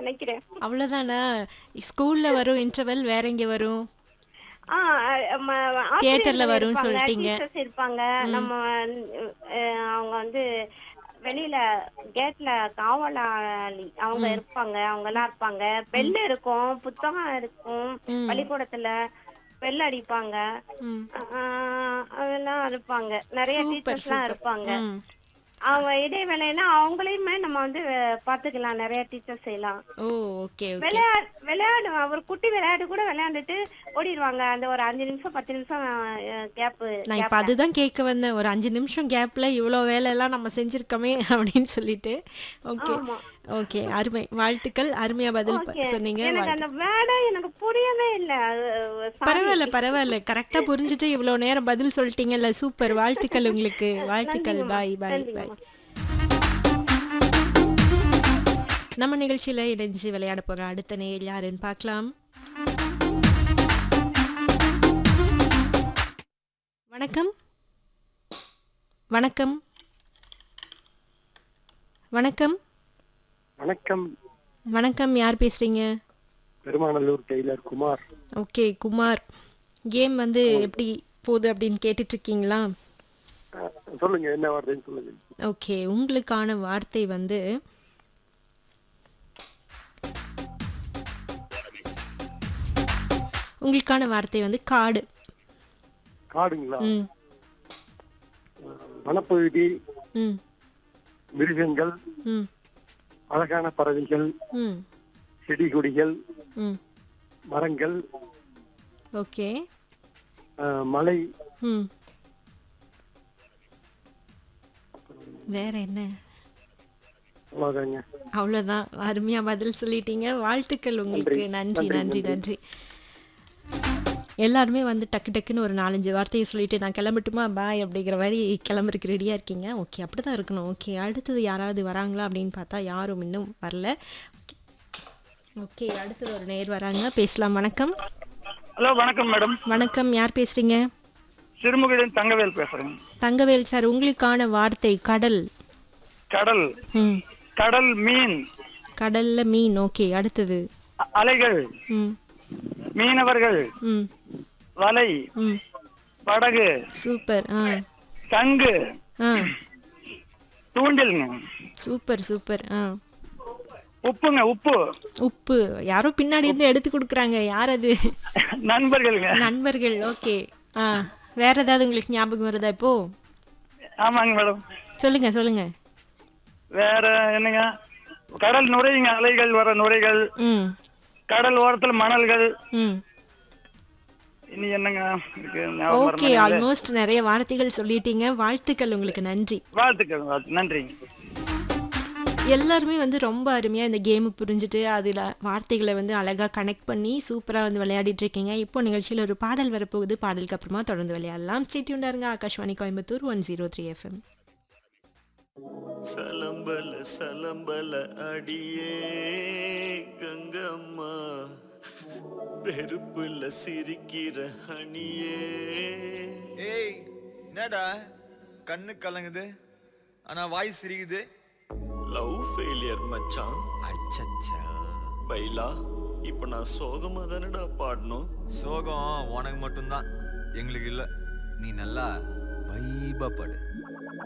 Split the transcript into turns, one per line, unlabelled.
நினைக்கிறேன்
அவ்வளவுதானா ஸ்கூல்ல வரும் இன்டர்வல் வேற எங்க வரும்
ஆ, ம-
தியேட்டர்ல
ஆசிரியர்கள்
வரும்னு
இருப்பாங்க,
சொல்லிட்டீங்க.
teachers இருப்பாங்க நம்ம அஹ், அவங்க வந்து வெளியில கேட்ல காவலாளி அவங்க இருப்பாங்க அவங்க எல்லாம் இருப்பாங்க பெல் இருக்கும் புத்தகம் இருக்கும்
ம்.
பள்ளிக்கூடத்துல பெல் அடிப்பாங்க
ம்.
ஆஹ், அதெல்லாம் இருப்பாங்க நிறைய
சூப்பர்
டீச்சர்ஸ் எல்லாம்
சூப்பர்
இருப்பாங்க
ம்.
அவங்க இடைவேளைனா அவங்களையுமே நம்ம வந்து அஹ், பாத்துக்கலாம் நிறைய டீச்சர்ஸ் எல்லாம்
ஓ ஓகே ஓகே
விளையாடு விளையாடுவான் ஒரு குட்டி விளையாட்டு கூட விளையாண்டுட்டு ஓடிடுவாங்க அந்த ஒரு அஞ்சு நிமிஷம் பத்து நிமிஷம் கேப்
நான் இப்ப அதுதான் கேட்க வந்தேன் ஒரு அஞ்சு நிமிஷம் கேப்ல இவ்வளோ வேலை எல்லாம் நம்ம செஞ்சிருக்கோமே அப்படின்னு சொல்லிட்டு ஓகே
ஆமா.
ஓகே அருமை வாழ்த்துக்கள் அருமையா பதில் ப-
Okay.
சொன்னீங்க
எனக்கு
வாழ்த்து-
அந்த வேடை எனக்கு புரியவே இல்ல அது, sorry.
பரவாயில்ல பரவாயில்ல கரெக்டா புரிஞ்சுட்டு இவ்வளவு நேரம் பதில் சொல்லிட்டீங்கல்ல சூப்பர் வாழ்த்துக்கள் உங்களுக்கு வாழ்த்துக்கள்
நன்றிங்கம்மா.
பாய் பாய் பாய்
நன்றிங்கம்மா.
நம்ம நிகழ்ச்சியில இணைஞ்சு விளையாட போற அடுத்த நேர் யாருன்னு பார்க்கலாம் வணக்கம் வணக்கம் வணக்கம்
வணக்கம்
வணக்கம் யார் பேசுறீங்க
Perumanallur tailor Kumar
okay Kumar game வந்து எப்படி போகுது அப்படின்னு கேட்டுட்டு இருக்கீங்களா
அஹ், சொல்லுங்க என்ன வார்த்தைன்னு சொல்லுங்க
ஓகே உங்களுக்கான வார்த்தை வந்து உங்களுக்கான வார்த்தை வந்து காடு
காடுங்களா
ம்
வனப்பகுதி
ம்
மிருகங்கள்
ம்
அழகான பறவைகள்
ம்
செடி கொடிகள்
ம்
மரங்கள்
ஓகே
அஹ், மலை
ம் வேற என்ன
அவ்வளோதாங்க
அவ்வளோதான் அருமையா பதில் சொல்லிட்டீங்க வாழ்த்துக்கள் உங்களுக்கு நன்றி நன்றி நன்றி எல்லாருமே வந்து டக்கு டக்குன்னு ஒரு நாலஞ்சு வார்த்தையை சொல்லிட்டு நான் கிளம்பட்டுமா பாய் அப்படிங்கிற மாதிரி கிளம்புறதுக்கு ரெடியாக இருக்கீங்க ஓகே அப்படி தான் இருக்கணும் ஓகே அடுத்தது யாராவது வராங்களா அப்படின்னு பார்த்தா யாரும் இன்னும் வரல ஓகே அடுத்தது ஒரு நேர் வராங்க பேசலாம் வணக்கம்
ஹலோ வணக்கம் மேடம்
வணக்கம் யார் பேசுறீங்க
சிறுமுகையிலிருந்து தங்கவேல் பேசுறேன்
தங்கவேல் சார் உங்களுக்கான வார்த்தை கடல்
கடல்
ம்
கடல் மீன்
கடல்ல மீன் ஓகே அடுத்தது
அ- அலைகள்
ம்
மீனவர்கள்
ம்
வலை
ம்
படகு
சூப்பர் ஆ
சங்கு
ஆ
தூண்டில்ங்க
சூப்பர் சூப்பர் ஆ
உப்புங்க உப்பு
உப்பு யாரோ பின்னாடி இருந்து எடுத்து கொடுக்குறாங்க யார் அது
நண்பர்களுங்க
நண்பர்கள் ஓகே ஆ வேற ஏதாவது உங்களுக்கு ஞாபகம் வருதா இப்போ
ஆமாங்க மேடம்
சொல்லுங்க சொல்லுங்க
வேற என்னங்க கடல் நுரையுங்க அலைகள் வர நுரைகள்
ம்
கடல் ஓரத்துல மணல்கள்
ம்
இனி என்னங்க இருக்கு ஞாபகம் வர
ஓகே
மாட்டேங்குது.
ஆல்மோஸ்ட் நிறைய வார்த்தைகள் சொல்லிட்டீங்க வாழ்த்துக்கள் உங்களுக்கு நன்றி
வாழ்த்துக்கள் வாழ்த்து- நன்றிங்க
எல்லாருமே வந்து ரொம்ப அருமையாக இந்த கேம் புரிஞ்சுட்டு அதில் வார்த்தைகளை வந்து அழகாக கனெக்ட் பண்ணி சூப்பராக வந்து விளையாடிட்டு இருக்கீங்க இப்போ நிகழ்ச்சியில் ஒரு பாடல் வரப்போகுது பாடலுக்கு அப்புறமா தொடர்ந்து விளையாடலாம் ஸ்டேட்யூண்டாருங்க Akashvani Coimbatore one zero three FM
சலம்பல சலம்பல அடியே கங்கம்மா பெருப்புல சிரிக்கிற அணியே
ஏய் என்னடா கண்ணு கலங்குது ஆனா வாய் சிரிக்குது
லவ் ஃபெயிலியர் மச்சான்
அச்சச்சா
பைலா இப்ப நான் சோகமா தானடா பாடணும்
சோகம் உனக்கு மட்டும்தான் எங்களுக்கு இல்ல நீ நல்லா வைபா படு